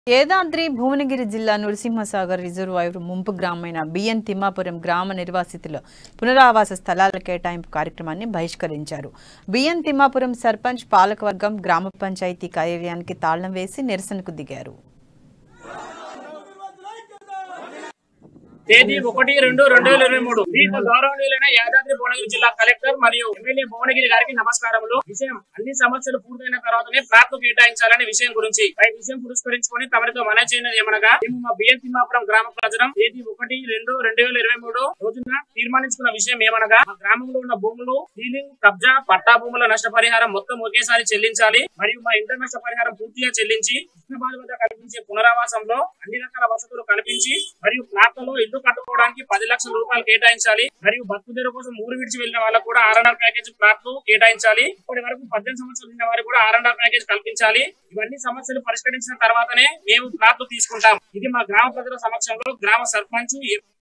యాదాద్రి భువనగిరి జిల్లా నృసింహసాగర్ రిజర్వాయర్ ముంపు గ్రామమైన బిఎన్ తిమ్మాపురం గ్రామ నిర్వాసితుల పునరావాస స్థలాల కేటాయింపు కార్యక్రమాన్ని బహిష్కరించారు బిఎన్ తిమ్మాపురం సర్పంచ్ పాలకవర్గం గ్రామ పంచాయతీ కార్యాలయానికి తాళం వేసి నిరసనకు దిగారు తేదీ ఒకటి రెండు రెండు వేల ఇరవై మూడు మీకు గౌరవనీయులైన యాదాద్రి భువనగిరి జిల్లా కలెక్టర్ మరియు ఎమ్మెల్యే భువనగిరి గారికి నమస్కారములు విషయం అన్ని సమస్యలు పూర్తయిన తర్వాతనే ప్లాట్ కేటాయించాలనే విషయం గురించి పై విషయం పురస్కరించుకొని తమరితో మన చేయనది ఏమనగా మేము మా బిఎన్ తిమ్మాపురం గ్రామ ప్రజలం తేదీ ఒకటి రెండు రెండు వేల ఇరవై మూడు రోజున తీర్మానించుకున్న విషయం ఏమనగా మా గ్రామంలో ఉన్న భూములు సీలింగ్ కబ్జా పట్టా భూముల నష్టపరిహారం మొత్తం ఒకేసారి చెల్లించాలి మరియు మా ఇంటి నష్టపరిహారం పూర్తిగా చెల్లించి కృష్ణబాధ వద్ద కల్పించే పునరావాసంలో అన్ని రకాల వసతులు కల్పించి మరియు ప్లాట్లలో ఇల్లు కట్టుకోవడానికి పది లక్షల రూపాయలు కేటాయించాలి మరియు బతుకుదేరు కోసం ఊరు విడిచి వెళ్ళిన వాళ్ళకు కూడా ఆర్ అండ్ ప్యాకేజ్ ప్లాట్లు కేటాయించాలి ఇప్పటి వరకు పద్దెనిమిది సంవత్సరాలు ఉన్న వారికి కూడా ఆర్ అండ్ ప్యాకేజ్ కల్పించాలి ఇవన్నీ సమస్యలు పరిష్కరించిన తర్వాతనే మేము ప్లాట్లు తీసుకుంటాం ఇది మా గ్రామ ప్రజల సమక్షంలో గ్రామ సర్పంచ్